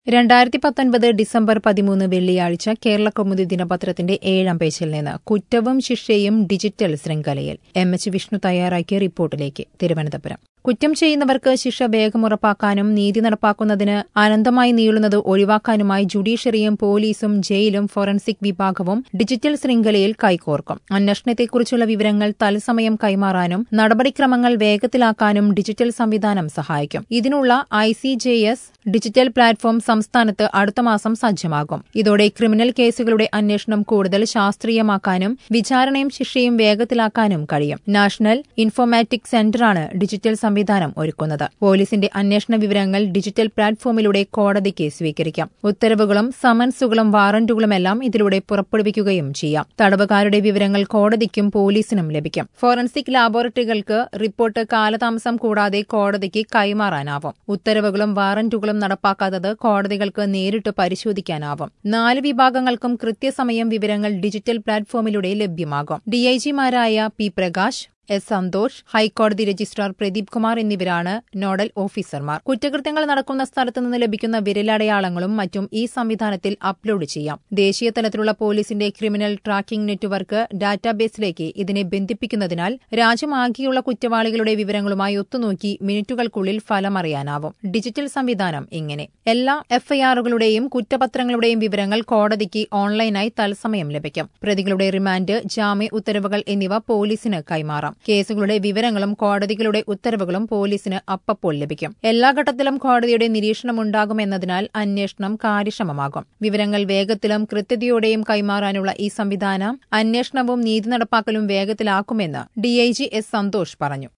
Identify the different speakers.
Speaker 1: രണ്ടായിരത്തി പത്തൊൻപത് ഡിസംബർ പതിമൂന്ന് വെള്ളിയാഴ്ച കേരള കൗമുദി ദിനപത്രത്തിന്റെ ഏഴാം പേജിൽ നിന്ന് കുറ്റവും ശിക്ഷയും ഡിജിറ്റൽ ശൃംഖലയിൽ എം എച്ച് വിഷ്ണു തയ്യാറാക്കിയ റിപ്പോർട്ടിലേക്ക് തിരുവനന്തപുരം കുറ്റം ചെയ്യുന്നവർക്ക് ശിക്ഷ വേഗം ഉറപ്പാക്കാനും നീതി നടപ്പാക്കുന്നതിന് അനന്തമായി നീളുന്നത് ഒഴിവാക്കാനുമായി ജുഡീഷ്യറിയും പോലീസും ജയിലും ഫോറൻസിക് വിഭാഗവും ഡിജിറ്റൽ ശൃംഖലയിൽ കൈകോർക്കും അന്വേഷണത്തെക്കുറിച്ചുള്ള വിവരങ്ങൾ തത്സമയം കൈമാറാനും നടപടിക്രമങ്ങൾ വേഗത്തിലാക്കാനും ഡിജിറ്റൽ സംവിധാനം സഹായിക്കും ഇതിനുള്ള I C J S digital platform സംസ്ഥാനത്ത് അടുത്ത മാസം സജ്ജമാകും ഇതോടെ ക്രിമിനൽ കേസുകളുടെ അന്വേഷണം കൂടുതൽ ശാസ്ത്രീയമാക്കാനും വിചാരണയും ശിക്ഷയും വേഗത്തിലാക്കാനും കഴിയും നാഷണൽ ഇൻഫോമാറ്റിക് സെന്ററാണ് ഡിജിറ്റൽ സംവിധാനം ഒരുക്കുന്നത് പോലീസിന്റെ അന്വേഷണ വിവരങ്ങൾ ഡിജിറ്റൽ പ്ലാറ്റ്ഫോമിലൂടെ കോടതിക്ക് സ്വീകരിക്കാം ഉത്തരവുകളും സമൻസുകളും വാറന്റുകളുമെല്ലാം ഇതിലൂടെ പുറപ്പെടുവിക്കുകയും ചെയ്യാം തടവുകാരുടെ വിവരങ്ങൾ കോടതിക്കും പോലീസിനും ലഭിക്കും ഫോറൻസിക് ലാബോറട്ടറികൾക്ക് റിപ്പോർട്ട് കാലതാമസം കൂടാതെ കോടതിക്ക് കൈമാറാനാവും ഉത്തരവുകളും വാറന്റുകളും നടപ്പാക്കാത്തത് കോടതികൾക്ക് നേരിട്ട് പരിശോധിക്കാനാവും നാല് വിഭാഗങ്ങൾക്കും കൃത്യസമയം വിവരങ്ങൾ ഡിജിറ്റൽ പ്ലാറ്റ്ഫോമിലൂടെ ലഭ്യമാകും ഡിഐജിമാരായ പി പ്രകാശ് എസ് സന്തോഷ് ഹൈക്കോടതി രജിസ്ട്രാർ പ്രദീപ് കുമാർ എന്നിവരാണ് നോഡൽ ഓഫീസർമാർ കുറ്റകൃത്യങ്ങൾ നടക്കുന്ന സ്ഥലത്ത് നിന്ന് ലഭിക്കുന്ന വിരലടയാളങ്ങളും മറ്റും ഈ സംവിധാനത്തിൽ അപ്ലോഡ് ചെയ്യാം ദേശീയ തലത്തിലുള്ള പോലീസിന്റെ ക്രിമിനൽ ട്രാക്കിംഗ് നെറ്റ്വർക്ക് ഡാറ്റാബേസിലേക്ക് ഇതിനെ ബന്ധിപ്പിക്കുന്നതിനാൽ രാജ്യമാകെയുള്ള കുറ്റവാളികളുടെ വിവരങ്ങളുമായി ഒത്തുനോക്കി മിനിറ്റുകൾക്കുള്ളിൽ ഫലമറിയാനാവും ഡിജിറ്റൽ സംവിധാനം ഇങ്ങനെ എല്ലാ എഫ്ഐആറുകളുടെയും കുറ്റപത്രങ്ങളുടെയും വിവരങ്ങൾ കോടതിക്ക് ഓൺലൈനായി തത്സമയം ലഭിക്കും പ്രതികളുടെ റിമാൻഡ് ജാമ്യ ഉത്തരവുകൾ എന്നിവ പോലീസിന് കൈമാറാം കേസുകളുടെ വിവരങ്ങളും കോടതികളുടെ ഉത്തരവുകളും പോലീസിന് അപ്പപ്പോൾ ലഭിക്കും എല്ലാ ഘട്ടത്തിലും കോടതിയുടെ നിരീക്ഷണമുണ്ടാകുമെന്നതിനാൽ അന്വേഷണം കാര്യക്ഷമമാകും വിവരങ്ങൾ വേഗത്തിലും കൃത്യതയോടെയും കൈമാറാനുള്ള ഈ സംവിധാനം അന്വേഷണവും നീതി നടപ്പാക്കലും വേഗത്തിലാക്കുമെന്ന് ഡിഐജി എസ് സന്തോഷ് പറഞ്ഞു